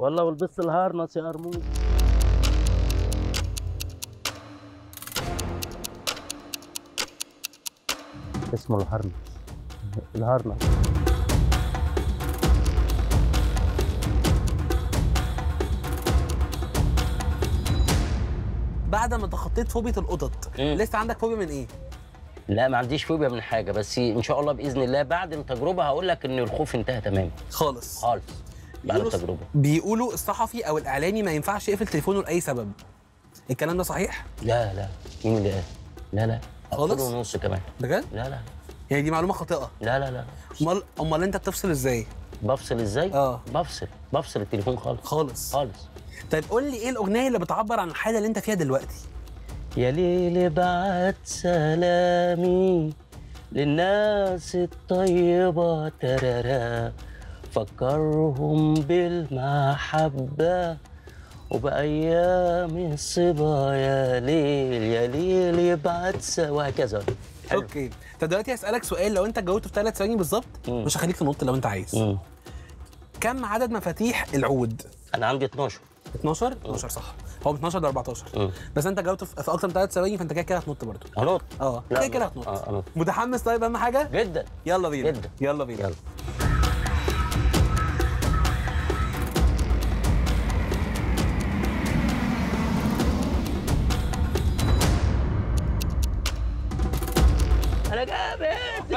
والله ولبست الهارنس يا قرموز اسمه الهارنس الهارنس بعد ما تخطيت فوبيا القطط مم. لسه عندك فوبيا من ايه لا ما عنديش فوبيا من حاجه بس ان شاء الله باذن الله بعد التجربه هقول لك ان الخوف انتهى تماما خالص خالص بعد بيقولوا- التجربه بيقولوا الصحفي او الاعلامي ما ينفعش يقفل تليفونه لاي سبب الكلام ده صحيح لا لا مين اللي قال لا لا خالص؟ أقفله ونص كمان بجد لا لا يعني دي معلومه خاطئه لا لا لا امال امال انت بتفصل ازاي بفصل ازاي اه. بفصل بفصل التليفون خالص خالص خالص طيب قول لي ايه الاغنيه اللي بتعبر عن الحاله اللي انت فيها دلوقتي يا ليل بعت سلامي للناس الطيبة ترارا فكرهم بالمحبة وبأيام الصبا يا ليل يا ليل يبعت س- وهكذا حلو. اوكي طب دلوقتي هسالك سؤال لو انت جاوبته في ثلاث ثواني بالظبط مم. مش هخليك تنط لو انت عايز مم. كم عدد مفاتيح العود أنا عندي 12 12 12 صح هو من 12 ل 14 مم. بس انت جاوبته في في اكتر من ثلاث ثواني فانت كده كده هتنط برضه هنط اه لا، كده كده هتنط اه هنط متحمس طيب اهم حاجه جدا يلا بينا جدا. يلا بينا يلا انا جامد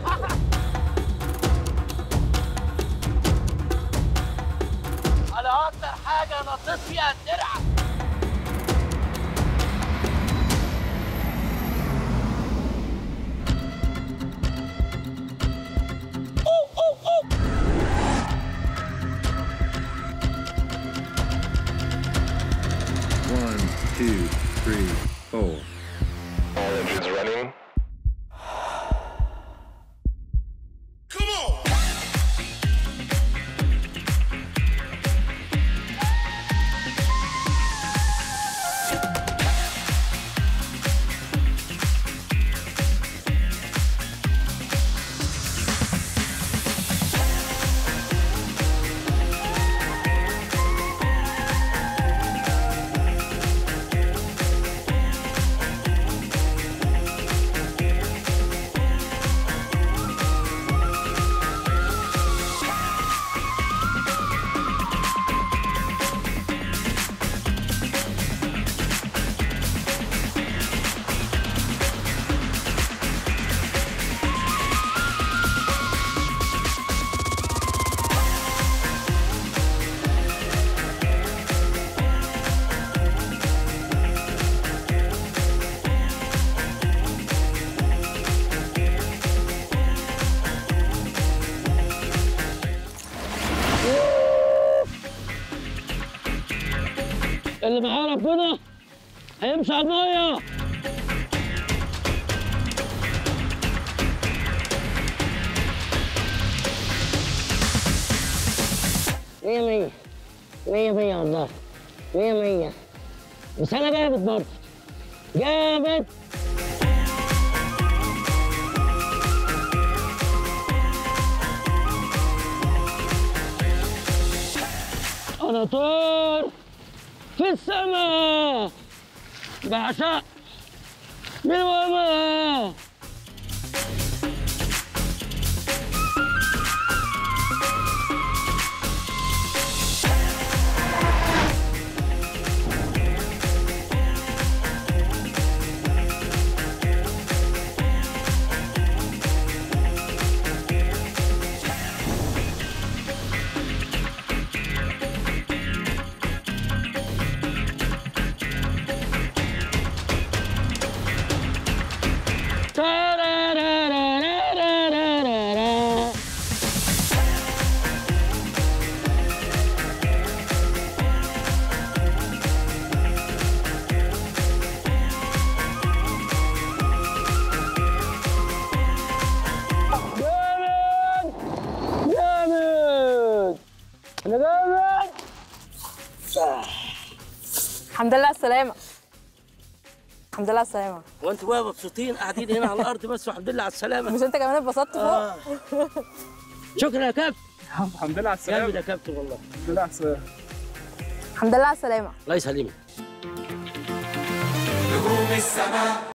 انا اكتر حاجه نطيت فيها الدرع One, two, three, four. All engines running. اللي معاه ربنا هيمشي على الميه مية مية مية مية والله مية مية بس أنا جامد برضه جامد أنا طير في السماء بعشق بالوما جامد جامد انا جامد الحمد لله على السلامة الحمد لله على السلامة وانتوا بقى مبسوطين قاعدين هنا على الارض بس والحمد لله على السلامه مش انت كمان اتبسطت فوق؟ آه. شكرا يا كابتن الحمد لله على السلامة جامد يا كابتن والله الحمد لله على السلامة الحمد لله على السلامة الله يسلمك